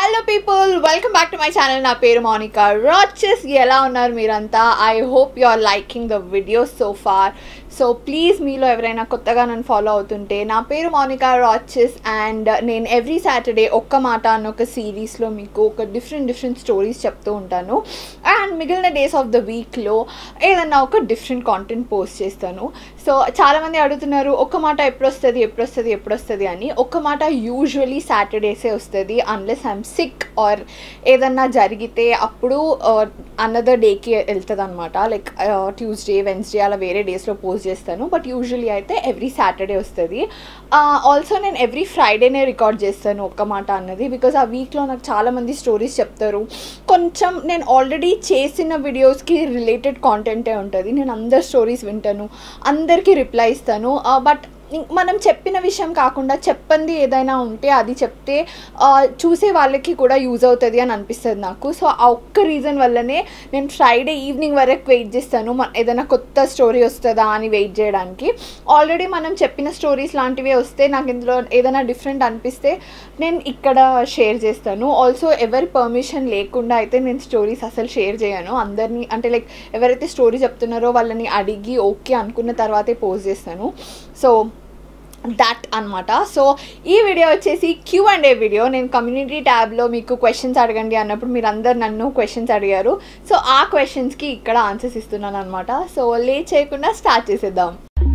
hello people welcome back to my channel నా పేరు మౌనిక రాచెస్ ఎలా ఉన్నారు మీరంతా I hope you are liking the videos so far so please మీలో ఎవరైనా కొత్తగా నన్ను ఫాలో అవుతుంటే నా పేరు మౌనిక రాచెస్ అండ్ నేను ఎవ్రీ సాటర్డే ఒక్క మాట అన్న ఒక సిరీస్లో మీకు ఒక డిఫరెంట్ డిఫరెంట్ స్టోరీస్ చెప్తూ ఉంటాను అండ్ మిగిలిన డేస్ ఆఫ్ ద వీక్లో ఏదన్నా ఒక డిఫరెంట్ కాంటెంట్ పోస్ట్ చేస్తాను సో చాలామంది అడుగుతున్నారు ఒక్క మాట ఎప్పుడు వస్తుంది ఎప్పుడు వస్తుంది ఎప్పుడు వస్తుంది అని ఒక్క మాట యూజువలీ సాటర్డేసే వస్తుంది అన్లెస్ ఐఎమ్ సిక్ ఆర్ ఏదన్నా జరిగితే అప్పుడు అనదర్ డేకి వెళ్తుంది అనమాట లైక్ ట్యూస్డే వెన్స్డే అలా వేరే డేస్లో పోస్ట్ చేస్తాను బట్ యూజువలీ అయితే ఎవ్రీ సాటర్డే వస్తుంది ఆల్సో నేను ఎవ్రీ ఫ్రైడేనే రికార్డ్ చేస్తాను ఒక్క మాట అన్నది బికాజ్ ఆ వీక్లో నాకు చాలామంది స్టోరీస్ చెప్తారు కొంచెం నేను ఆల్రెడీ చేసిన వీడియోస్కి రిలేటెడ్ కాంటెంటే ఉంటుంది నేను అందరు స్టోరీస్ వింటాను అందరికీ రిప్లై ఇస్తాను బట్ మనం చెప్పిన విషయం కాకుండా చెప్పంది ఏదైనా ఉంటే అది చెప్తే ఆ, చూసే వాళ్ళకి కూడా యూజ్ అవుతుంది అని అనిపిస్తుంది నాకు సో ఆ ఒక్క రీజన్ వల్లనే నేను ఫ్రైడే ఈవినింగ్ వరకు వెయిట్ చేస్తాను మన ఏదైనా కొత్త స్టోరీ వస్తుందా అని వెయిట్ చేయడానికి ఆల్రెడీ మనం చెప్పిన స్టోరీస్ లాంటివే వస్తే నాకు ఇందులో ఏదైనా డిఫరెంట్ అనిపిస్తే నేను ఇక్కడ షేర్ చేస్తాను ఆల్సో ఎవరి పర్మిషన్ లేకుండా అయితే నేను స్టోరీస్ అసలు షేర్ చేయను అందరినీ అంటే లైక్ ఎవరైతే స్టోరీ చెప్తున్నారో వాళ్ళని అడిగి ఓకే అనుకున్న తర్వాతే పోస్ట్ చేస్తాను సో దట్ అనమాట సో ఈ వీడియో వచ్చేసి క్యూ అండ్ ఏ వీడియో నేను కమ్యూనిటీ ట్యాబ్లో మీకు క్వశ్చన్స్ అడగండి అన్నప్పుడు మీరు అందరు నన్ను క్వశ్చన్స్ అడిగారు సో ఆ క్వశ్చన్స్కి ఇక్కడ ఆన్సర్స్ ఇస్తున్నాను అనమాట సో లేట్ చేయకుండా స్టార్ట్ చేసేద్దాం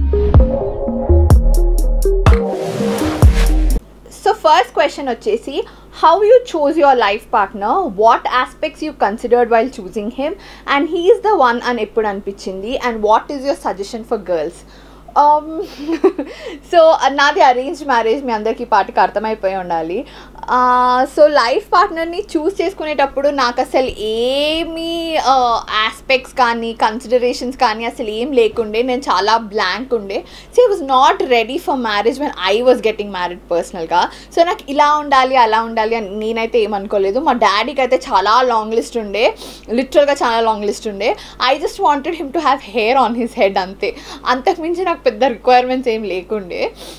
సో ఫస్ట్ క్వశ్చన్ వచ్చేసి how you choose your life partner what aspects you considered while choosing him and he is the one అని ఎప్పుడు అనిపించింది and what is your suggestion for girls so నాది arranged marriage మీ అందరికీ పాటికి అర్థమైపోయి ఉండాలి సో లైఫ్ పార్ట్నర్ని చూస్ చేసుకునేటప్పుడు నాకు అసలు ఏమీ ఆస్పెక్ట్స్ కానీ కన్సిడరేషన్స్ కానీ అసలు ఏం లేకుండే నేను చాలా బ్లాంక్ ఉండే so I was not ready for marriage when I was getting married పర్సనల్గా సో నాకు ఇలా ఉండాలి అలా ఉండాలి అని నేనైతే ఏమనుకోలేదు మా డాడీకి అయితే చాలా లాంగ్ లిస్ట్ ఉండే లిటరల్గా చాలా లాంగ్ లిస్ట్ ఉండే I just wanted him to have hair on his head అంతే అంతకుమించి నాకు పెద్ద రిక్వైర్మెంట్స్ ఏం లేకుండే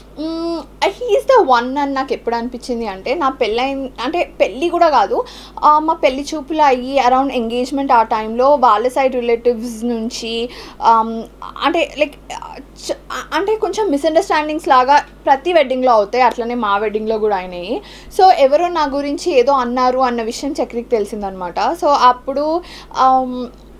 హీఈస్ ద వన్ అని నాకు ఎప్పుడు అనిపించింది అంటే నా పెళ్ళైన అంటే పెళ్ళి కూడా కాదు ఆ, మా పెళ్లి చూపులు అయ్యి అరౌండ్ ఎంగేజ్మెంట్ ఆ టైంలో వాళ్ళ సైడ్ రిలేటివ్స్ నుంచి ఆమ్, అంటే లైక్ చ- అంటే కొంచెం మిస్అండర్స్టాండింగ్స్ లాగా ప్రతి వెడ్డింగ్లో అవుతాయి అట్లనే మా వెడ్డింగ్లో కూడా అయినాయి సో ఎవరో నా గురించి ఏదో అన్నారు అన్న విషయం చక్రికి తెలిసిందనమాట సో అప్పుడు ఆమ్,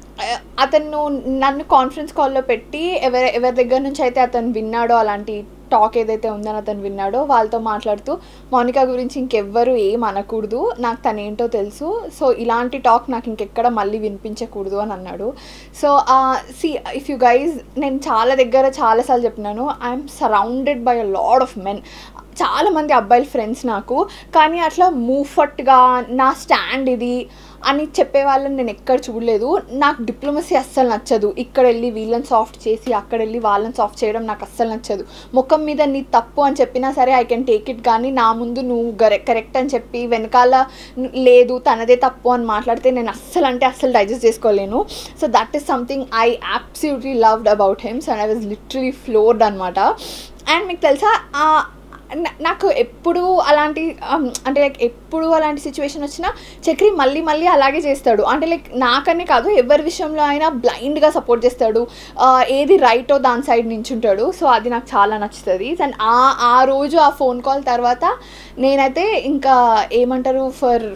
అతను నన్ను కాన్ఫరెన్స్ కాల్లో పెట్టి ఎవరి ఎవరి దగ్గర నుంచి అయితే అతను విన్నాడో అలాంటి టాక్ ఏదైతే ఉందని అతను విన్నాడో వాళ్ళతో మాట్లాడుతూ మౌనిక గురించి ఇంకెవ్వరు ఏం అనకూడదు నాకు తను ఏంటో తెలుసు సో ఇలాంటి టాక్ నాకు ఇంకెక్కడ మళ్ళీ వినిపించకూడదు అని అన్నాడు so see if you guys నేను చాలా దగ్గర చాలాసార్లు చెప్పినాను I'm surrounded by a lot of men చాలామంది అబ్బాయిల ఫ్రెండ్స్ నాకు కానీ అట్లా మూఫట్గా నా స్టాండ్ ఇది అని చెప్పే వాళ్ళని నేను ఎక్కడ చూడలేదు నాకు డిప్లొమసీ అస్సలు నచ్చదు ఇక్కడ వెళ్ళి వీళ్ళని సాఫ్ట్ చేసి అక్కడ వెళ్ళి వాళ్ళని సాఫ్ట్ చేయడం నాకు అస్సలు నచ్చదు ముఖం మీద నీ తప్పు అని చెప్పినా సరే ఐ కెన్ టేక్ ఇట్ కానీ నా ముందు నువ్వు గరె కరెక్ట్ అని చెప్పి వెనకాల ను- లేదు తనదే తప్పు అని మాట్లాడితే నేను అస్సలు అంటే అస్సలు డైజెస్ట్ చేసుకోలేను so that is something I absolutely loved about him's and I was literally floored అనమాట అండ్ మీకు తెలుసా ఆ, నా- నాకు ఎప్పుడు అలాంటి um, అంటే లైక్ ఎప్పుడు అలాంటి సిచ్యువేషన్ వచ్చినా చక్రి మళ్ళీ మళ్ళీ అలాగే చేస్తాడు అంటే లైక్ నాకనే కాదు ఎవరి విషయంలో అయినా బ్లైండ్గా సపోర్ట్ చేస్తాడు ఆ, ఏది రైటో దాని సైడ్ నించుంటాడు సో అది నాకు చాలా నచ్చుతుంది అండ్ ఆ ఆ రోజు ఆ ఫోన్ కాల్ తర్వాత నేనైతే ఇంకా ఏమంటారు for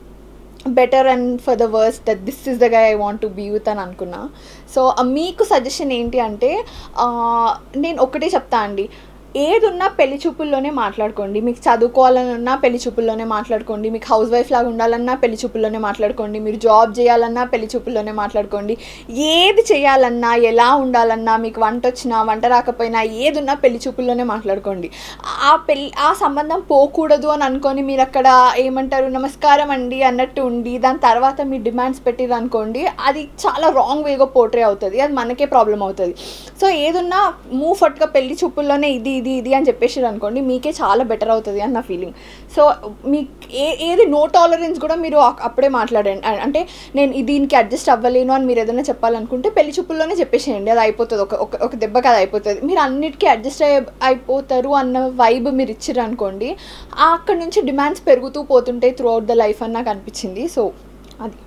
better and for the worse that this is the guy I want to be with అని అనుకున్నా సో మీకు సజెషన్ ఏంటి అంటే ఆ, నేను ఒకటే చెప్తా అండి ఏది ఉన్నా పెళ్లి చూపుల్లోనే మాట్లాడుకోండి మీకు చదువుకోవాలని ఉన్నా పెళ్లి చూపుల్లోనే మాట్లాడుకోండి మీకు హౌస్ వైఫ్ లాగా ఉండాలన్నా పెళ్లి చూపుల్లోనే మాట్లాడుకోండి మీరు జాబ్ చేయాలన్నా పెళ్లి చూపుల్లోనే మాట్లాడుకోండి ఏది చేయాలన్నా ఎలా ఉండాలన్నా మీకు వంట వచ్చినా వంట రాకపోయినా ఏది ఉన్నా పెళ్లి చూపుల్లోనే మాట్లాడుకోండి ఆ పెళ్ళి ఆ సంబంధం పోకూడదు అని అనుకొని మీరు అక్కడ ఏమంటారు నమస్కారం అండి అన్నట్టు ఉండి దాని తర్వాత మీ డిమాండ్స్ పెట్టిరు అనుకోండి అది చాలా రాంగ్ వేగా పోర్ట్రే అవుతుంది అది మనకే ప్రాబ్లం అవుతుంది సో ఏదున్నా మూవ్ ఫట్గా పెళ్లి చూపుల్లోనే ఇది ఇది ఇది ఇది అని చెప్పేసారు అనుకోండి మీకే చాలా బెటర్ అవుతుంది అని నా ఫీలింగ్ సో మీకు ఏ ఏది నో టాలరెన్స్ కూడా మీరు అక్- అప్పుడే మాట్లాడండి అ- అంటే నేను ఈ దీనికి అడ్జస్ట్ అవ్వలేను అని మీరు ఏదైనా చెప్పాలనుకుంటే పెళ్లి చూపుల్లోనే చెప్పేసేయండి అది అయిపోతుంది ఒక ఒక ఒక దెబ్బకి అది అయిపోతుంది మీరు అన్నిటికీ అడ్జస్ట్ అయ్యే అయిపోతారు అన్న వైబ్ మీరు ఇచ్చారు అనుకోండి అక్కడ నుంచి డిమాండ్స్ పెరుగుతూ పోతుంటాయి త్రూ అవుట్ ద లైఫ్ అని నాకు అనిపించింది సో అది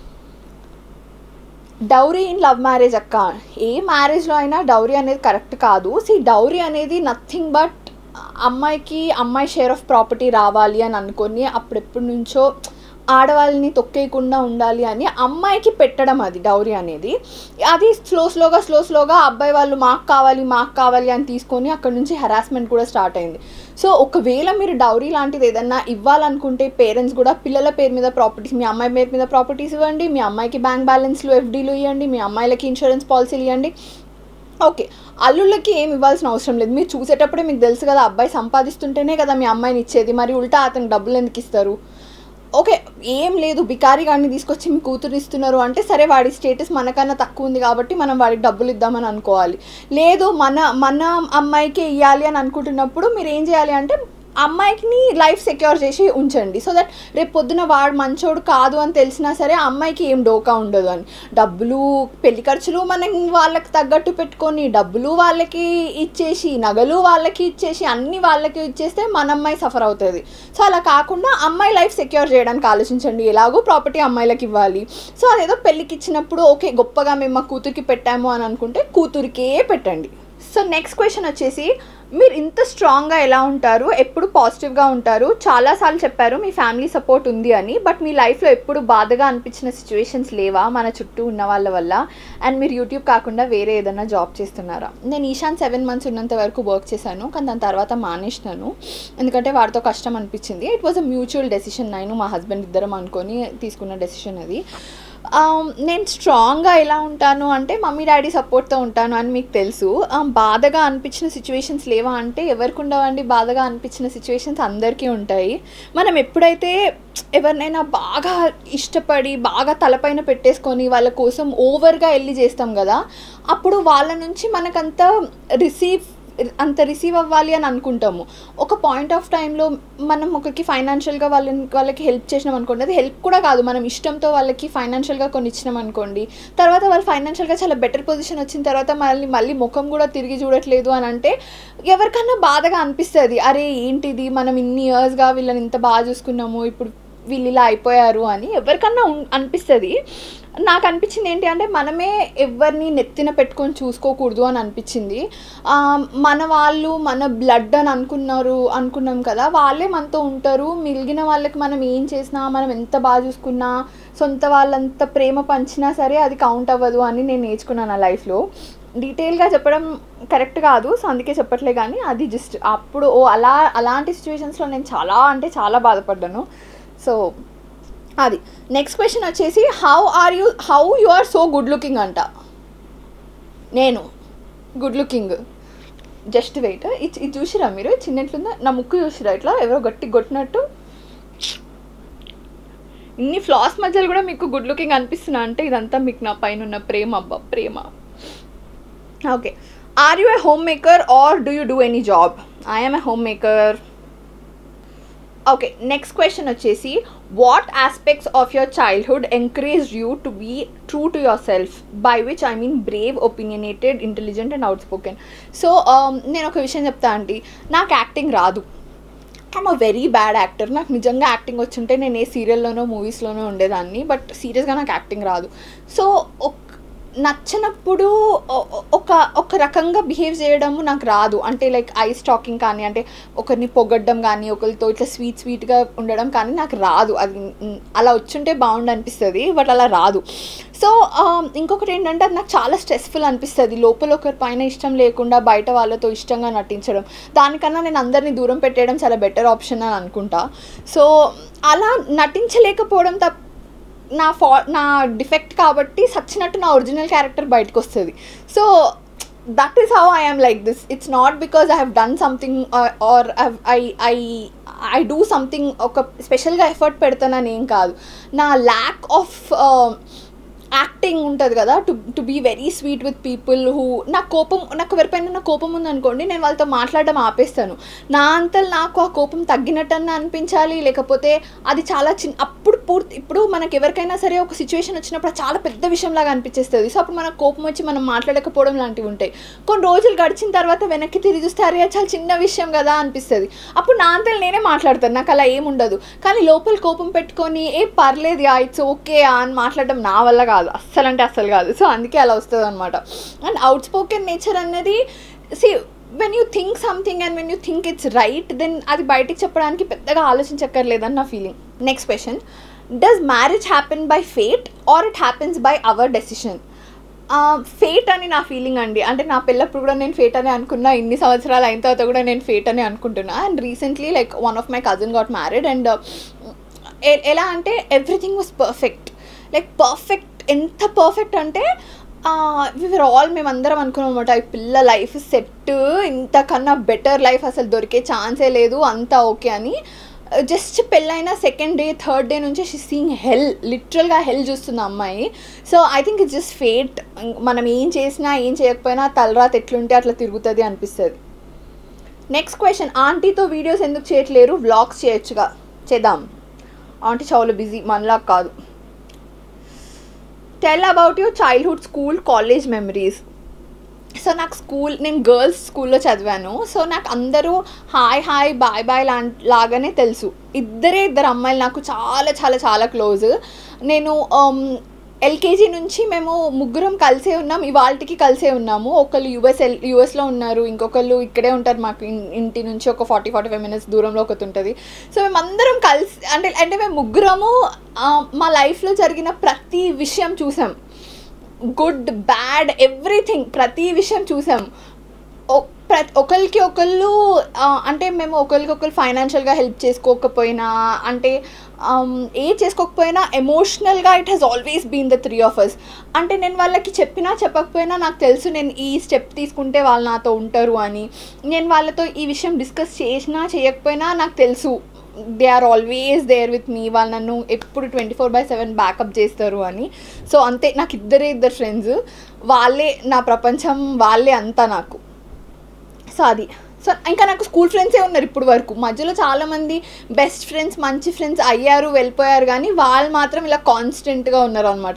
డౌరీ ఇన్ లవ్ మ్యారేజ్ అక్క ఏ మ్యారేజ్లో అయినా డౌరీ అనేది కరెక్ట్ కాదు సి డౌరీ అనేది నథింగ్ బట్ అమ్మాయికి అమ్మాయి షేర్ ఆఫ్ ప్రాపర్టీ రావాలి అని అనుకొని అప్పుడెప్పటి నుంచో ఆడవాళ్ళని తొక్కేయకుండా ఉండాలి అని అమ్మాయికి పెట్టడం అది డౌరీ అనేది అది స్లో స్లోగా స్లో స్లోగా అబ్బాయి వాళ్ళు మాకు కావాలి మాకు కావాలి అని తీసుకొని అక్కడ నుంచి హెరాస్మెంట్ కూడా స్టార్ట్ అయింది సో ఒకవేళ మీరు డౌరీ లాంటిది ఏదన్నా ఇవ్వాలనుకుంటే పేరెంట్స్ కూడా పిల్లల పేరు మీద ప్రాపర్టీస్ మీ అమ్మాయి పేరు మీద ప్రాపర్టీస్ ఇవ్వండి మీ అమ్మాయికి బ్యాంక్ బ్యాలెన్స్లు ఎఫ్డీలు ఇవ్వండి మీ అమ్మాయిలకి ఇన్సూరెన్స్ పాలసీలు ఇవ్వండి ఓకే అల్లుళ్ళకి ఏం ఇవ్వాల్సిన అవసరం లేదు మీరు చూసేటప్పుడే మీకు తెలుసు కదా అబ్బాయి సంపాదిస్తుంటేనే కదా మీ అమ్మాయిని ఇచ్చేది మరి ఉల్టా అతనికి డబ్బులు ఎందుకు ఇస్తారు ఓకే ఏం లేదు బికారీ గాడిని తీసుకొచ్చి మీ కూతురు ఇస్తున్నారు అంటే సరే వాడి స్టేటస్ మనకన్నా తక్కువ ఉంది కాబట్టి మనం వాడికి డబ్బులు ఇద్దామని అనుకోవాలి లేదు మన మన అమ్మాయికే ఇవ్వాలి అని అనుకుంటున్నప్పుడు మీరు ఏం చేయాలి అంటే అమ్మాయికి లైఫ్ సెక్యూర్ చేసి ఉంచండి సో దట్ రేపు పొద్దున వాడు మంచోడు కాదు అని తెలిసినా సరే అమ్మాయికి ఏం డోకా ఉండదు అని డబ్బులు పెళ్లి ఖర్చులు మనం వాళ్ళకి తగ్గట్టు పెట్టుకొని డబ్బులు వాళ్ళకి ఇచ్చేసి నగలు వాళ్ళకి ఇచ్చేసి అన్ని వాళ్ళకి ఇచ్చేస్తే మన అమ్మాయి సఫర్ అవుతుంది సో అలా కాకుండా అమ్మాయి లైఫ్ సెక్యూర్ చేయడానికి ఆలోచించండి ఎలాగో ప్రాపర్టీ అమ్మాయిలకి ఇవ్వాలి సో అదేదో పెళ్ళికి ఇచ్చినప్పుడు ఓకే గొప్పగా మేము మా కూతురికి పెట్టాము అని అనుకుంటే కూతురికే పెట్టండి సో నెక్స్ట్ క్వశ్చన్ వచ్చేసి మీరు ఇంత స్ట్రాంగ్గా ఎలా ఉంటారు ఎప్పుడు పాజిటివ్గా ఉంటారు చాలాసార్లు చెప్పారు మీ ఫ్యామిలీ సపోర్ట్ ఉంది అని బట్ మీ లైఫ్లో ఎప్పుడు బాధగా అనిపించిన సిచ్యువేషన్స్ లేవా మన చుట్టూ ఉన్న వాళ్ళ వల్ల అండ్ మీరు యూట్యూబ్ కాకుండా వేరే ఏదైనా జాబ్ చేస్తున్నారా నేను ఈశాన్ సెవెన్ మంత్స్ ఉన్నంత వరకు వర్క్ చేశాను కానీ దాని తర్వాత మానేసినాను ఎందుకంటే వాడితో కష్టం అనిపించింది it was a mutual decision నేను మా హస్బెండ్ ఇద్దరం అనుకొని తీసుకున్న డెసిషన్ అది Um, నేను స్ట్రాంగ్గా ఎలా ఉంటాను అంటే మమ్మీ డాడీ సపోర్ట్తో ఉంటాను అని మీకు తెలుసు Um, బాధగా అనిపించిన సిచ్యువేషన్స్ లేవా అంటే ఎవరికి ఉండవండి బాధగా అనిపించిన సిచ్యువేషన్స్ అందరికీ ఉంటాయి మనం ఎప్పుడైతే ఎవరినైనా బాగా ఇష్టపడి బాగా తలపైన పెట్టేసుకొని వాళ్ళ కోసం ఓవర్గా వెళ్ళి చేస్తాం కదా అప్పుడు వాళ్ళ నుంచి మనకంత రిసీవ్ అంత రిసీవ్ అవ్వాలి అని అనుకుంటాము ఒక పాయింట్ ఆఫ్ టైంలో మనం ఒకరికి ఫైనాన్షియల్గా వాళ్ళని వాళ్ళకి హెల్ప్ చేసినాం అనుకోండి అది హెల్ప్ కూడా కాదు మనం ఇష్టంతో వాళ్ళకి ఫైనాన్షియల్గా కొన్ని ఇచ్చినాం అనుకోండి తర్వాత వాళ్ళు ఫైనాన్షియల్గా చాలా బెటర్ పొజిషన్ వచ్చిన తర్వాత మళ్ళీ మళ్ళీ ముఖం కూడా తిరిగి చూడట్లేదు అని అంటే ఎవరికన్నా బాధగా అనిపిస్తుంది అరే ఏంటిది మనం ఇన్ని ఇయర్స్గా వీళ్ళని ఇంత బాగా చూసుకున్నాము ఇప్పుడు వీళ్ళు ఇలా అయిపోయారు అని ఎవరికన్నా ఉన్- అనిపిస్తుంది నాకు అనిపించింది ఏంటి అంటే మనమే ఎవరిని నెత్తిన పెట్టుకొని చూసుకోకూడదు అని అనిపించింది ఆ, మన వాళ్ళు మన బ్లడ్ అని అనుకున్నారు అనుకున్నాం కదా వాళ్ళే మనతో ఉంటారు మిగిలిన వాళ్ళకి మనం ఏం చేసినా మనం ఎంత బాగా చూసుకున్నా సొంత వాళ్ళంత ప్రేమ పంచినా సరే అది కౌంట్ అవ్వదు అని నేను నేర్చుకున్నాను నా లైఫ్లో డీటెయిల్గా చెప్పడం కరెక్ట్ కాదు సో అందుకే చెప్పట్లే కానీ అది జస్ట్ అప్పుడు ఓ అలా అలాంటి సిచ్యువేషన్స్లో నేను చాలా అంటే చాలా బాధపడ్డాను సో అది నెక్స్ట్ క్వశ్చన్ వచ్చేసి how are you how you are so good looking అంట నేను గుడ్ లుకింగ్ జస్ట్ వెయిట్ ఇది ఇది చూసిరా మీరు చిన్నట్లుందా నా ముక్కు చూసిరా ఇట్లా ఎవరో గట్టి కొట్టినట్టు ఇన్ని ఫ్లాస్ మధ్యలో కూడా మీకు గుడ్ లుకింగ్ అనిపిస్తున్నా అంటే ఇదంతా మీకు నా పైన ఉన్న ప్రేమ అబ్బా ప్రేమ okay are you a homemaker or do you do any job I'm a homemaker okay next question వచ్చేసి what aspects of your childhood encourage you to be true to yourself by which I mean brave opinionated intelligent and outspoken so నేను ఒక విషయం చెప్తా అండి నాకు acting రాదు I'm a very bad actor నాకు నిజంగా యాక్టింగ్ వచ్చుంటే నేను ఏ సీరియల్లోనో మూవీస్లోనో ఉండేదాన్ని బట్ సీరియస్గా నాకు యాక్టింగ్ రాదు సో ఒక నచ్చనప్పుడు ఒ- ఒ- ఒక ఒక రకంగా బిహేవ్ చేయడము నాకు రాదు అంటే లైక్ ఐస్ టాకింగ్ కానీ అంటే ఒకరిని పొగడ్డం కానీ ఒకరితో ఇట్లా స్వీట్ స్వీట్గా ఉండడం కానీ నాకు రాదు అది మ్, అలా వచ్చుంటే బాగుండు అనిపిస్తుంది బట్ అలా రాదు సో ఇంకొకటి ఏంటంటే అది నాకు చాలా స్ట్రెస్ఫుల్ అనిపిస్తుంది లోపల ఒకరి పైన ఇష్టం లేకుండా బయట వాళ్ళతో ఇష్టంగా నటించడం దానికన్నా నేను అందరినీ దూరం పెట్టేయడం చాలా బెటర్ ఆప్షన్ అని అనుకుంటా సో అలా నటించలేకపోవడం తప్ప నా ఫా నా డిఫెక్ట్ కాబట్టి సచ్చినట్టు నా ఒరిజినల్ క్యారెక్టర్ బయటకు వస్తుంది so that is how I am like this it's not because I have done something or I I I do something ఒక స్పెషల్గా ఎఫర్ట్ పెడతానని ఏం కాదు నా ల్యాక్ ఆఫ్ యాక్టింగ్ ఉంటుంది కదా to to be very sweet with people who నా కోపం నాకు ఎవరిపైన నా కోపం ఉందనుకోండి నేను వాళ్ళతో మాట్లాడడం ఆపేస్తాను నా అంతలు నాకు ఆ కోపం తగ్గినట్టన్నా అనిపించాలి లేకపోతే అది చాలా చిన్న అప్పుడు పూర్తి ఇప్పుడు మనకి ఎవరికైనా సరే ఒక సిచ్యువేషన్ వచ్చినప్పుడు అది చాలా పెద్ద విషయంలాగా అనిపించేస్తుంది సో అప్పుడు మనకు కోపం వచ్చి మనం మాట్లాడకపోవడం లాంటివి ఉంటాయి కొన్ని రోజులు గడిచిన తర్వాత వెనక్కి తిరిగి చూస్తే అరే అది చాలా చిన్న విషయం కదా అనిపిస్తుంది అప్పుడు నా అంతలు నేనే మాట్లాడతాను నాకు అలా ఏముండదు కానీ లోపల కోపం పెట్టుకొని ఏ పర్లేదు యా ఇట్స్ ఓకే అని మాట్లాడడం నా వల్ల కాదు అస్సలు అంటే అస్సలు కాదు సో అందుకే అలా వస్తుంది అనమాట అండ్ అవుట్ స్పోకెన్ నేచర్ అన్నది see when you think something and when you think it's right then అది బయటికి చెప్పడానికి పెద్దగా ఆలోచించక్కర్లేదని నా feeling next question does marriage happen by fate or it happens by our decision fate అని నా feeling అండి అంటే నా పిల్లప్పుడు కూడా నేను ఫేట్ అని అనుకున్నా ఇన్ని సంవత్సరాలు అయిన తర్వాత కూడా నేను ఫేట్ అని అనుకుంటున్నా and recently like one of my cousin got married and ఎలా అంటే everything was perfect like perfect ఎంత పర్ఫెక్ట్ అంటే వివర్ ఆల్ మేమందరం అనుకున్నాం అనమాట ఈ పిల్ల లైఫ్ సెట్ ఇంతకన్నా బెటర్ లైఫ్ అసలు దొరికే ఛాన్సే లేదు అంతా ఓకే అని జస్ట్ పెళ్ళైన సెకండ్ డే థర్డ్ డే నుంచి షీ సీయింగ్ హెల్ లిటరల్గా హెల్ చూస్తుంది అమ్మాయి so I think it's just fate మనం ఏం చేసినా ఏం చేయకపోయినా తలరాత ఎట్లుంటే అట్లా తిరుగుతుంది అనిపిస్తుంది నెక్స్ట్ క్వశ్చన్ ఆంటీతో వీడియోస్ ఎందుకు చేయట్లేరు వ్లాగ్స్ చేయొచ్చుగా చేద్దాం ఆంటీ చాలా బిజీ మనలా కాదు tell about your childhood school college memories so నాకు స్కూల్ నేను గర్ల్స్ స్కూల్లో చదివాను సో నాకు అందరూ హాయ్ హాయ్ బాయ్ బాయ్ లా లాగానే తెలుసు ఇద్దరే ఇద్దరు అమ్మాయిలు నాకు చాలా చాలా చాలా క్లోజ్ నేను ఎల్కేజీ నుంచి మేము ముగ్గురం కలిసే ఉన్నాం ఇవాళకి కలిసే ఉన్నాము ఒకళ్ళు యూఎస్ ఎల్ యూఎస్లో ఉన్నారు ఇంకొకళ్ళు ఇక్కడే ఉంటారు మాకు ఇన్- ఇంటి నుంచి ఒక ఫార్టీ ఫార్టీ ఫైవ్ మినిట్స్ దూరంలో ఒకటి ఉంటుంది సో మేమందరం కలిసి అంటే అంటే మేము ముగ్గురము ఆ, మా లైఫ్లో జరిగిన ప్రతి విషయం చూసాం గుడ్ బ్యాడ్ ఎవ్రీథింగ్ ప్రతి విషయం చూసాం ఒ- ప్రతి ఒకరికి ఒకళ్ళు ఆ, అంటే మేము ఒకరికి ఒకరు ఫైనాన్షియల్గా హెల్ప్ చేసుకోకపోయినా అంటే ఏ చేసుకోకపోయినా ఎమోషనల్గా it has always been the three of us అంటే నేను వాళ్ళకి చెప్పినా చెప్పకపోయినా నాకు తెలుసు నేను ఈ స్టెప్ తీసుకుంటే వాళ్ళు నాతో ఉంటారు అని నేను వాళ్ళతో ఈ విషయం డిస్కస్ చేసినా చేయకపోయినా నాకు తెలుసు they are always there with me వాళ్ళు నన్ను ఎప్పుడు twenty four by seven backup చేస్తారు అని సో అంతే నాకు ఇద్దరే ఇద్దరు ఫ్రెండ్స్ వాళ్ళే నా ప్రపంచం వాళ్ళే అంతా నాకు సో అది సో ఇంకా నాకు స్కూల్ ఫ్రెండ్సే ఉన్నారు ఇప్పుడు వరకు మధ్యలో చాలామంది బెస్ట్ ఫ్రెండ్స్ మంచి ఫ్రెండ్స్ అయ్యారు వెళ్ళిపోయారు కానీ వాళ్ళు మాత్రం ఇలా కాన్స్టెంట్గా ఉన్నారు అనమాట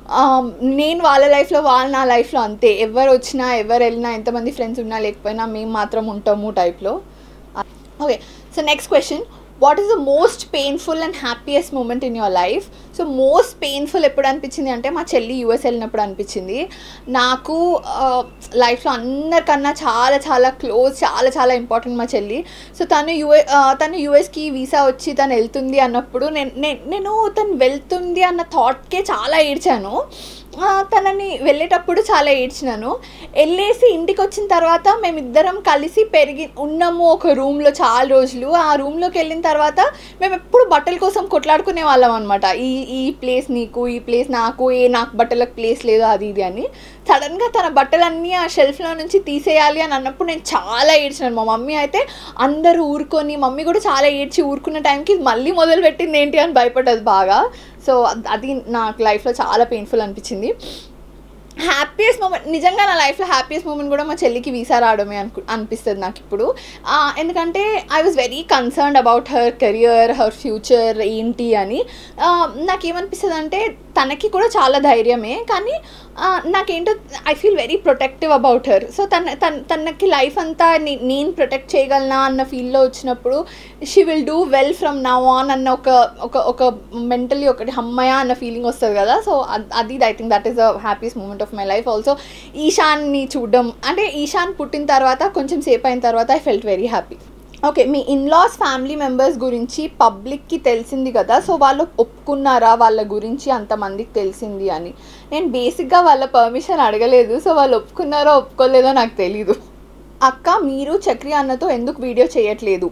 నేను వాళ్ళ లైఫ్లో వాళ్ళు నా లైఫ్లో అంతే ఎవరు వచ్చినా ఎవరు వెళ్ళినా ఎంతమంది ఫ్రెండ్స్ ఉన్నా లేకపోయినా మేము మాత్రం ఉంటాము టైప్లో okay so next question what is the most painful and happiest moment in your life so most painful ఎప్పుడు అనిపించింది అంటే మా చెల్లి యూఎస్ వెళ్ళినప్పుడు అనిపించింది నాకు లైఫ్లో అందరికన్నా చాలా చాలా క్లోజ్ చాలా చాలా ఇంపార్టెంట్ మా చెల్లి సో తను యూఏ తను యూఎస్కి వీసా వచ్చి తను వెళ్తుంది అన్నప్పుడు నేను నేను నేను తను వెళ్తుంది అన్న థాట్కే చాలా ఏడ్చాను ఆ, తనని వెళ్ళేటప్పుడు చాలా ఏడ్చినాను వెళ్ళేసి ఇంటికి వచ్చిన తర్వాత మేమిద్దరం కలిసి పెరిగి ఉన్నాము ఒక రూమ్లో చాలా రోజులు ఆ రూమ్లోకి వెళ్ళిన తర్వాత మేము ఎప్పుడు బట్టల కోసం కొట్లాడుకునే వాళ్ళం అనమాట ఈ ఈ ప్లేస్ నీకు ఈ ప్లేస్ నాకు ఏ నాకు బట్టలకు ప్లేస్ లేదు అది ఇది అని సడన్గా తన బట్టలన్నీ ఆ షెల్ఫ్లో నుంచి తీసేయాలి అని అన్నప్పుడు నేను చాలా ఏడ్చినాను మా మమ్మీ అయితే అందరూ ఊరుకొని మమ్మీ కూడా చాలా ఏడ్చి ఊరుకున్న టైంకి ఇది మళ్ళీ మొదలు పెట్టింది ఏంటి అని భయపడ్డది బాగా సో అది నాకు లైఫ్లో చాలా పెయిన్ఫుల్ అనిపించింది హ్యాపీయెస్ట్ మూమెంట్ నిజంగా నా లైఫ్లో హ్యాపీయెస్ట్ మూమెంట్ కూడా మా చెల్లికి వీసా రావడమే అనుకు అనిపిస్తుంది నాకు ఇప్పుడు ఆ, ఎందుకంటే I was very concerned about her career her future ఏంటి అని ఆ, నాకేమనిపిస్తుంది అంటే తనకి కూడా చాలా ధైర్యమే కానీ ఆ, నాకేంటో I feel very protective about her so తన తన తనకి లైఫ్ అంతా నే- నేను ప్రొటెక్ట్ చేయగలనా అన్న ఫీల్లో వచ్చినప్పుడు she will do well from now on అన్న ఒక ఒక ఒక మెంటలీ ఒకటి హమ్మయ అన్న ఫీలింగ్ వస్తుంది కదా సో అది I think that is the happiest moment of my life also ఈశాన్ని చూడడం అంటే ఈశాన్ పుట్టిన తర్వాత కొంచెం సేపు అయిన తర్వాత I felt very happy okay మీ ఇన్లాస్ ఫ్యామిలీ మెంబర్స్ గురించి పబ్లిక్కి తెలిసింది కదా సో వాళ్ళు ఒప్పుకున్నారా వాళ్ళ గురించి అంతమందికి తెలిసింది అని నేను బేసిక్గా వాళ్ళ పర్మిషన్ అడగలేదు సో వాళ్ళు ఒప్పుకున్నారో ఒప్పుకోలేదో నాకు తెలీదు అక్క మీరు చక్రి అన్నతో ఎందుకు వీడియో చేయట్లేదు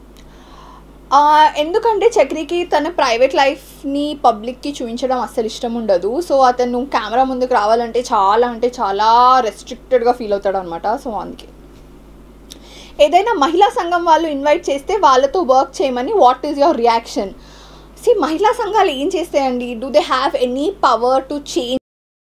ఆ, ఎందుకంటే చక్రికి తన ప్రైవేట్ లైఫ్ని పబ్లిక్కి చూపించడం అస్సలు ఇష్టం ఉండదు సో అతను కెమెరా ముందుకు రావాలంటే చాలా అంటే చాలా రెస్ట్రిక్టెడ్గా ఫీల్ అవుతాడు అనమాట సో అందుకే ఏదైనా మహిళా సంఘం వాళ్ళు ఇన్వైట్ చేస్తే వాళ్ళతో వర్క్ చేయమని what is your reaction see మహిళా సంఘాలు ఏం చేస్తాయండి do they have any power to change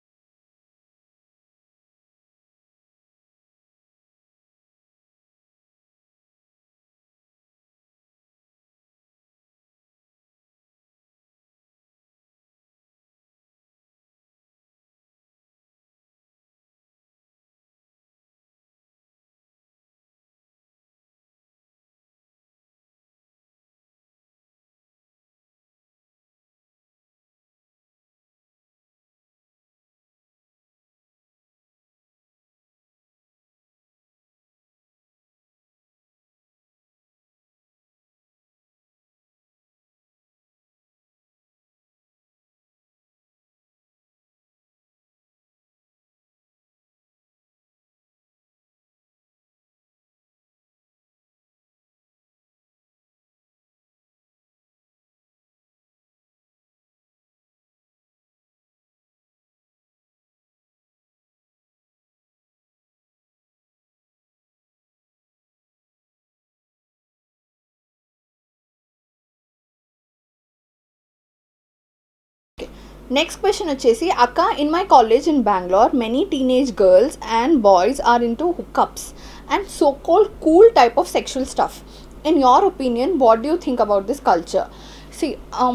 next question వచ్చేసి అక్క in my college in Bangalore many teenage girls and boys are into hookups and so called cool type of sexual stuff in your opinion what do think about this culture see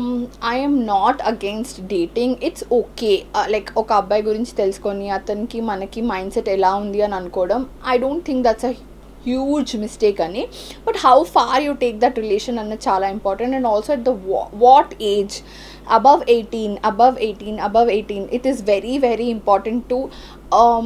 I'm not against dating it's okay like ఒక అబ్బాయి గురించి తెలుసుకొని అతనికి మనకి mind set ఎలా ఉంది అని అనుకోవడం I don't think that's a huge mistake అని but how far you take that relation అన్నది చాలా important and also at the what age above 18 above 18 above 18 it is very very important to um,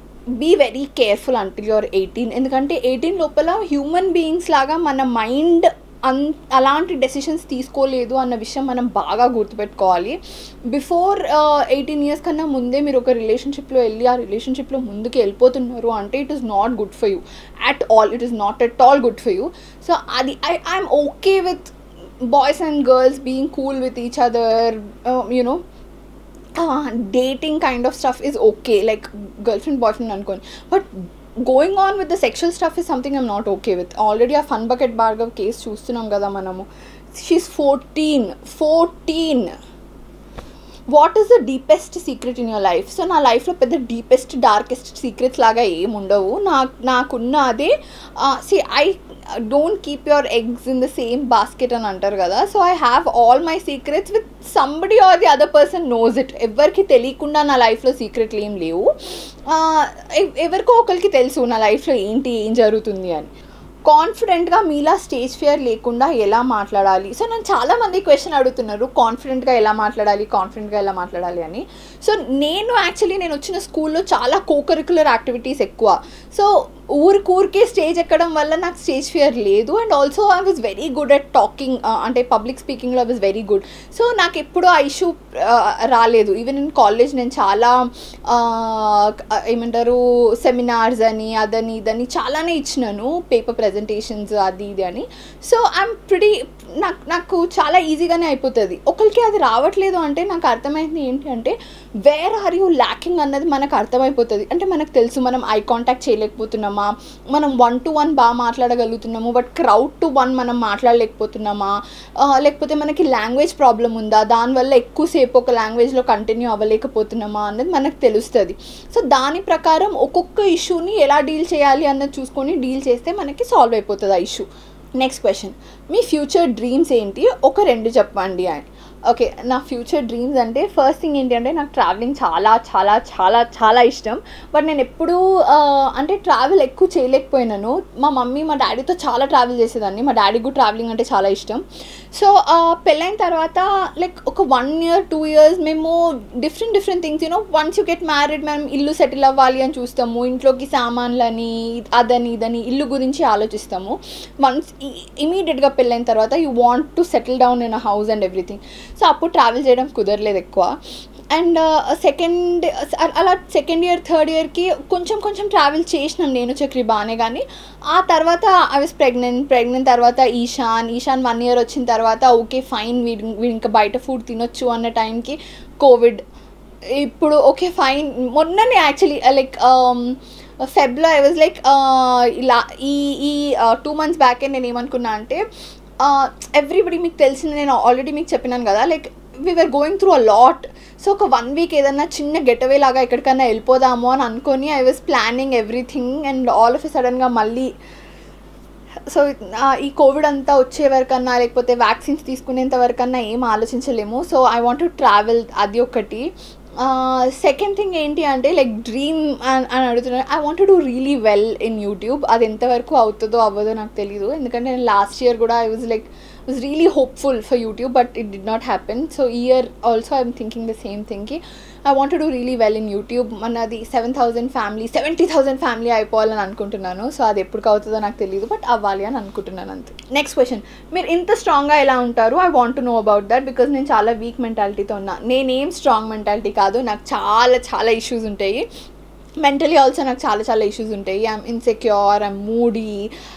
be very careful until your eighteen ఎందుకంటే eighteen లోపల human beings లాగా మన mind అన్ అలాంటి decisions తీసుకోలేదు అన్న విషయం మనం బాగా గుర్తుపెట్టుకోవాలి బిఫోర్ ఎయిటీన్ ఇయర్స్ కన్నా ముందే మీరు ఒక రిలేషన్షిప్లో వెళ్ళి ఆ రిలేషన్షిప్లో ముందుకు వెళ్ళిపోతున్నారు అంటే it is not good for you at all it is not at all good for you so అది I I'm okay with boys and girls being cool with each other uh, you know uh, dating kind of stuff is okay like girlfriend boyfriend అనుకోని but going on with the sexual stuff is something i'm not okay with already ఆ fun bucket Bhargav case చూస్తున్నాం కదా మనము she's fourteen fourteen what is the deepest secret in your life so నా లైఫ్లో పెద్ద deepest darkest secrets లాగా ఏమి ఉండవు నాకు నాకున్న అదే see I don't keep your eggs in the same basket అని అంటారు కదా so I have all my secrets with somebody or the other person knows it ఎవరికి తెలియకుండా నా లైఫ్లో సీక్రెట్లు ఏం లేవు ఎవరికో ఒకరికి తెలుసు నా లైఫ్లో ఏంటి ఏం జరుగుతుంది అని కాన్ఫిడెంట్గా మీలా స్టేజ్ ఫియర్ లేకుండా ఎలా మాట్లాడాలి సో నన్ను చాలామంది క్వశ్చన్ అడుగుతున్నారు కాన్ఫిడెంట్గా ఎలా మాట్లాడాలి కాన్ఫిడెంట్గా ఎలా మాట్లాడాలి అని సో నేను యాక్చువల్లీ నేను వచ్చిన స్కూల్లో చాలా కోకరికులర్ యాక్టివిటీస్ ఎక్కువ సో ఊరికి ఊరికే స్టేజ్ ఎక్కడం వల్ల నాకు స్టేజ్ ఫియర్ లేదు and also I was very good at talking అంటే పబ్లిక్ స్పీకింగ్లో I was very good so నాకు ఎప్పుడూ ఆ ఇష్యూ రాలేదు ఈవెన్ ఇన్ కాలేజ్ నేను చాలా ఏమంటారు సెమినార్స్ అని అదని ఇదని చాలానే ఇచ్చినాను పేపర్ ప్రజెంటేషన్స్ అది ఇది అని సో ఐఎమ్ ప్రిటీ నాకు నాకు చాలా ఈజీగానే అయిపోతుంది ఒకరికి అది రావట్లేదు అంటే నాకు అర్థమైంది ఏంటి అంటే వేర్ ఆర్ యూ ల్యాకింగ్ అన్నది మనకు అర్థమైపోతుంది అంటే మనకు తెలుసు మనం ఐ కాంటాక్ట్ చేయలేకపోతున్నామా మనం వన్ టు వన్ బాగా మాట్లాడగలుగుతున్నాము బట్ క్రౌడ్ టు వన్ మనం మాట్లాడలేకపోతున్నామా లేకపోతే మనకి లాంగ్వేజ్ ప్రాబ్లం ఉందా దానివల్ల ఎక్కువసేపు ఒక లాంగ్వేజ్లో కంటిన్యూ అవ్వలేకపోతున్నామా అన్నది మనకు తెలుస్తుంది సో దాని ప్రకారం ఒక్కొక్క ఇష్యూని ఎలా డీల్ చేయాలి అన్నది చూసుకొని డీల్ చేస్తే మనకి సాల్వ్ అయిపోతుంది ఆ ఇష్యూ నెక్స్ట్ క్వశ్చన్ మీ ఫ్యూచర్ డ్రీమ్స్ ఏంటి ఒక రెండు చెప్పండి అని ఓకే నా ఫ్యూచర్ డ్రీమ్స్ అంటే ఫస్ట్ థింగ్ ఏంటి అంటే నాకు ట్రావెలింగ్ చాలా చాలా చాలా చాలా ఇష్టం బట్ నేను ఎప్పుడూ అంటే ట్రావెల్ ఎక్కువ చేయలేకపోయినాను మా మమ్మీ మా డాడీతో చాలా ట్రావెల్ చేసేదాన్ని మా డాడీకి కూడా ట్రావెలింగ్ అంటే చాలా ఇష్టం సో పెళ్ళైన తర్వాత లైక్ ఒక వన్ ఇయర్ టూ ఇయర్స్ మేము different different things you know once you get married మనం ఇల్లు సెటిల్ అవ్వాలి అని చూస్తాము ఇంట్లోకి సామాన్లని అదని ఇదని ఇల్లు గురించి ఆలోచిస్తాము వన్స్ ఇమీడియట్గా పెళ్ళైన తర్వాత you want to settle down in a house and everything so అప్పుడు ట్రావెల్ చేయడం కుదరలేదు ఎక్కువ అండ్ సెకండ్ అలా సెకండ్ ఇయర్ థర్డ్ ఇయర్కి కొంచెం కొంచెం ట్రావెల్ చేసినాం నేను చక్రి బాగానే కానీ ఆ తర్వాత ఐ వాజ్ ప్రెగ్నెంట్ ప్రెగ్నెంట్ తర్వాత ఈశాన్ ఈశాన్ వన్ ఇయర్ వచ్చిన తర్వాత ఓకే ఫైన్ వీడి వీడి ఇంకా బయట ఫుడ్ తినొచ్చు అన్న టైంకి కోవిడ్ ఇప్పుడు ఓకే ఫైన్ మొన్ననే యాక్చువల్లీ లైక్ ఫెబ్లో ఐ వాజ్ లైక్ ఇలా ఈ ఈ టూ మంత్స్ బ్యాకే నేను ఏమనుకున్నా అంటే ఎవ్రీబడి మీకు తెలిసింది నేను ఆల్రెడీ మీకు చెప్పినాను కదా like we're going through a lot so ఒక వన్ వీక్ ఏదన్నా చిన్న గెటవే లాగా ఎక్కడికన్నా వెళ్ళిపోదాము అని అనుకొని I was planning everything and all of a సడన్గా మళ్ళీ సో ఈ కోవిడ్ అంతా వచ్చే వరకన్నా లేకపోతే వ్యాక్సిన్స్ తీసుకునేంత వరకన్నా ఏం ఆలోచించలేము so I want to travel అది ఒకటి సెకండ్ థింగ్ ఏంటి అంటే లైక్ డ్రీమ్ అని అడుగుతున్నాను I want do really well in YouTube అది ఎంతవరకు అవుతుందో అవ్వదో నాకు తెలియదు ఎందుకంటే నేను లాస్ట్ ఇయర్ కూడా I was like was really hopeful for YouTube but it did not happen so year also I'm thinking the same థింగ్కి I want do really well in YouTube మనది seven thousand family seventy thousand family అయిపోవాలని అనుకుంటున్నాను so అది ఎప్పుడు అవుతుందో నాకు తెలియదు but అవ్వాలి అని అనుకుంటున్నాను అంతే నెక్స్ట్ క్వశ్చన్ మీరు ఇంత స్ట్రాంగ్గా ఎలా ఉంటారు I want to know about that because నేను చాలా వీక్ మెంటాలిటీతో ఉన్నా నేనేం స్ట్రాంగ్ మెంటాలిటీ కాదు నాకు చాలా చాలా ఇష్యూస్ ఉంటాయి మెంటలీ ఆల్సో నాకు చాలా చాలా ఇష్యూస్ ఉంటాయి I'm insecure I'm moody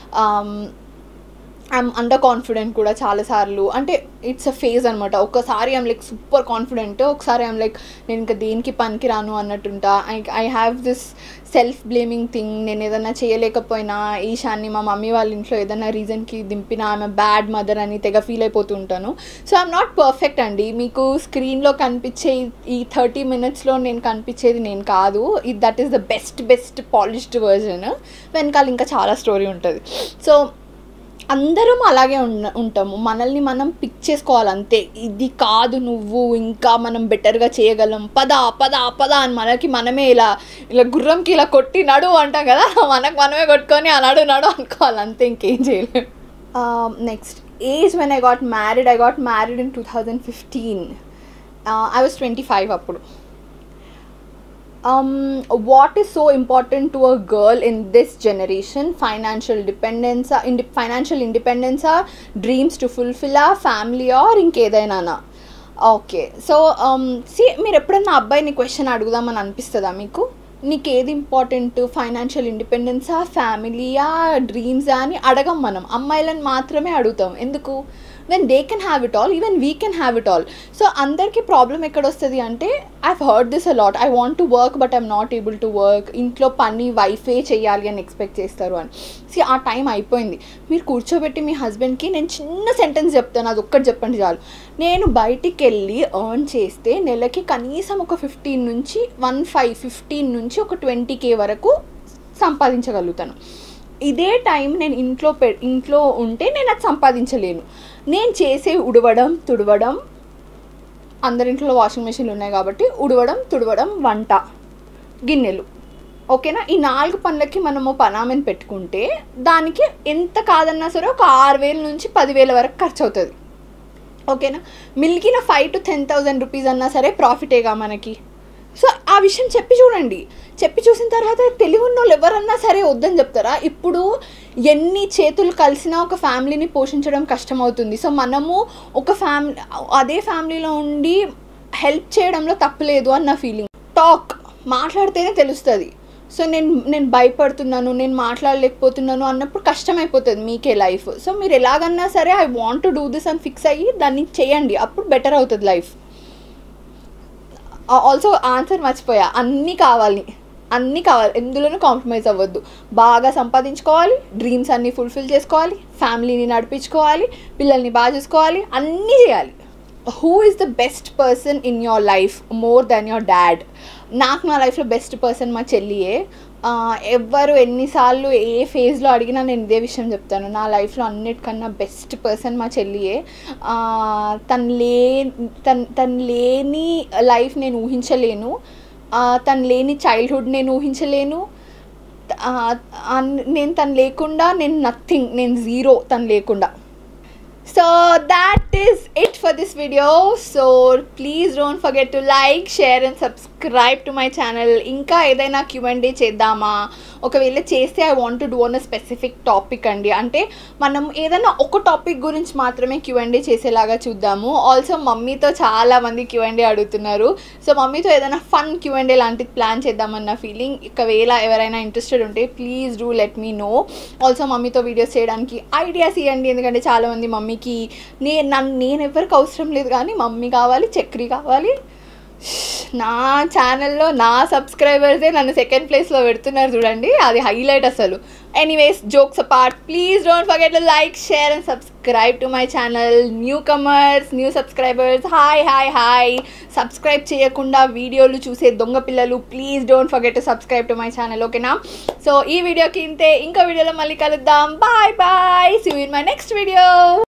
I'm under confident కూడా చాలాసార్లు అంటే ఇట్స్ అ ఫేజ్ అనమాట ఒక్కసారి ఐమ్ లైక్ సూపర్ కాన్ఫిడెంట్ ఒకసారి ఐమ్ లైక్ నేను ఇంకా దేనికి పనికి రాను అన్నట్టుంటా I I have this self blaming thing నేను ఏదైనా చేయలేకపోయినా ఈశాన్ని మా మమ్మీ వాళ్ళ ఇంట్లో ఏదైనా రీజన్కి దింపినా ఆమె బ్యాడ్ మదర్ అని తెగ ఫీల్ అయిపోతూ ఉంటాను సో ఐఎమ్ నాట్ పర్ఫెక్ట్ అండి మీకు స్క్రీన్లో కనిపించే ఈ థర్టీ మినిట్స్లో నేను కనిపించేది నేను కాదు ఇది that is the best best polished version వెనకాల ఇంకా చాలా స్టోరీ ఉంటుంది సో అందరం అలాగే ఉన్న ఉంటాము మనల్ని మనం పిక్ చేసుకోవాలి అంతే ఇది కాదు నువ్వు ఇంకా మనం బెటర్గా చేయగలం పద పద పద అని మనకి మనమే ఇలా ఇలా గుర్రంకి ఇలా కొట్టి నడు అంటాం కదా మనకు మనమే కొట్టుకొని ఆ నడు నడు అనుకోవాలి అంతే ఇంకేం చేయలేము next age when I got married I got married in two thousand fifteen I was twenty five అప్పుడు um, what is so important to a girl in this generation financial dependence uh, inde- financial independence uh, dreams to fulfill a family or ఇంకేదైనా okay so see మీరు ఎప్పుడన్నా అబ్బాయిని question అడుగుదామని అనిపిస్తుందా మీకు నీకు ఏది ఇంపార్టెంట్ ఫైనాన్షియల్ ఇండిపెండెన్సా ఫ్యామిలీయా డ్రీమ్సా అని అడగం మనం అమ్మాయిలను మాత్రమే అడుగుతాం ఎందుకు when they can have it all even we can have it all so అందరికీ ప్రాబ్లం ఎక్కడ వస్తుంది అంటే I heard this a lot I want to work but I'm not able to work ఇంట్లో పని వైఫే చేయాలి అని ఎక్స్పెక్ట్ చేస్తారు అని సి ఆ టైం అయిపోయింది మీరు కూర్చోబెట్టి మీ హస్బెండ్కి నేను చిన్న సెంటెన్స్ చెప్తాను అది ఒక్కటి చెప్పండి చాలు నేను బయటికి వెళ్ళి ఎర్న్ చేస్తే నెలకి కనీసం ఒక ఫిఫ్టీన్ నుంచి వన్ ఫైవ్ ఫిఫ్టీన్ నుంచి ఒక ట్వంటీ కే వరకు సంపాదించగలుగుతాను ఇదే టైం నేను ఇంట్లో పె ఇంట్లో ఉంటే నేను అది సంపాదించలేను నేను చేసే ఉడవడం తుడవడం అందరింట్లో వాషింగ్ మెషిన్లు ఉన్నాయి కాబట్టి ఉడవడం తుడవడం వంట గిన్నెలు ఓకేనా ఈ నాలుగు పనులకి మనము పనామని పెట్టుకుంటే దానికి ఎంత కాదన్నా సరే ఒక ఆరు వేల నుంచి పదివేల వరకు ఖర్చు అవుతుంది ఓకేనా మిల్కిన five to ten thousand rupees అన్నా సరే ప్రాఫిటేగా మనకి సో ఆ విషయం చెప్పి చూడండి చెప్పి చూసిన తర్వాత తెలివి ఉన్న వాళ్ళు ఎవరన్నా సరే వద్దని చెప్తారా ఇప్పుడు ఎన్ని చేతులు కలిసినా ఒక ఫ్యామిలీని పోషించడం కష్టమవుతుంది సో మనము ఒక ఫ్యామిలీ అదే ఫ్యామిలీలో ఉండి హెల్ప్ చేయడంలో తప్పులేదు అని నా ఫీలింగ్ టాక్ మాట్లాడితేనే తెలుస్తుంది సో నేను నేను భయపడుతున్నాను నేను మాట్లాడలేకపోతున్నాను అన్నప్పుడు కష్టమైపోతుంది మీకే లైఫ్ సో మీరు ఎలాగన్నా సరే I want to do this అని ఫిక్స్ అయ్యి దాన్ని చేయండి అప్పుడు బెటర్ అవుతుంది లైఫ్ ఆల్సో ఆన్సర్ మర్చిపోయా అన్నీ కావాలి అన్నీ కావాలి ఎందులోనూ కాంప్రమైజ్ అవ్వద్దు బాగా సంపాదించుకోవాలి డ్రీమ్స్ అన్నీ ఫుల్ఫిల్ చేసుకోవాలి ఫ్యామిలీని నడిపించుకోవాలి పిల్లల్ని బాగా చూసుకోవాలి అన్నీ చేయాలి who is the best person in your life more than your dad నాకు నా లైఫ్లో బెస్ట్ పర్సన్ మా చెల్లియే ఎవ్వరు ఎన్నిసార్లు ఏ ఫేజ్లో అడిగినా నేను ఇదే విషయం చెప్తాను నా లైఫ్లో అన్నిటికన్నా బెస్ట్ పర్సన్ మా చెల్లియే తను లే తను తను లేని లైఫ్ నేను ఊహించలేను తను లేని చైల్డ్హుడ్ నేను ఊహించలేను నేను తను లేకుండా నేను నథింగ్ నేను జీరో తను లేకుండా so that is it for this video so please don't forget to like share and subscribe to my channel ఇంకా ఏదైనా క్యూఎండే చేద్దామా ఒకవేళ చేస్తే I want to do an specific topic అండి అంటే మనం ఏదైనా ఒక టాపిక్ గురించి మాత్రమే క్యూఎండే చేసేలాగా చూద్దాము ఆల్సో మమ్మీతో చాలా మంది క్యూఎండే అడుగుతున్నారు సో మమ్మీతో ఏదైనా ఫన్ క్యూఎండే లాంటిది ప్లాన్ చేద్దామన్న ఫీలింగ్ ఒకవేళ ఎవరైనా ఇంట్రెస్టెడ్ ఉంటే please do let me know also మమ్మీతో వీడియోస్ చేయడానికి ఐడియాస్ ఇవ్వండి ఎందుకంటే చాలామంది మమ్మీకి నే నన్ను నేను ఎవరికి అవసరం లేదు కానీ మమ్మీ కావాలి చక్రి కావాలి నా ఛానల్లో నా సబ్స్క్రైబర్సే నన్ను సెకండ్ ప్లేస్లో పెడుతున్నారు చూడండి అది హైలైట్ అసలు anyways jokes apart please don't forget to like share and subscribe to my channel newcomers new subscribers hi hi hi subscribe చేయకుండా వీడియోలు చూసే దొంగ పిల్లలు please don't forget to subscribe to my channel ఓకేనా so ఈ వీడియోకి ఇంతే ఇంకో వీడియోలో మళ్ళీ కలుద్దాం bye bye see in my next video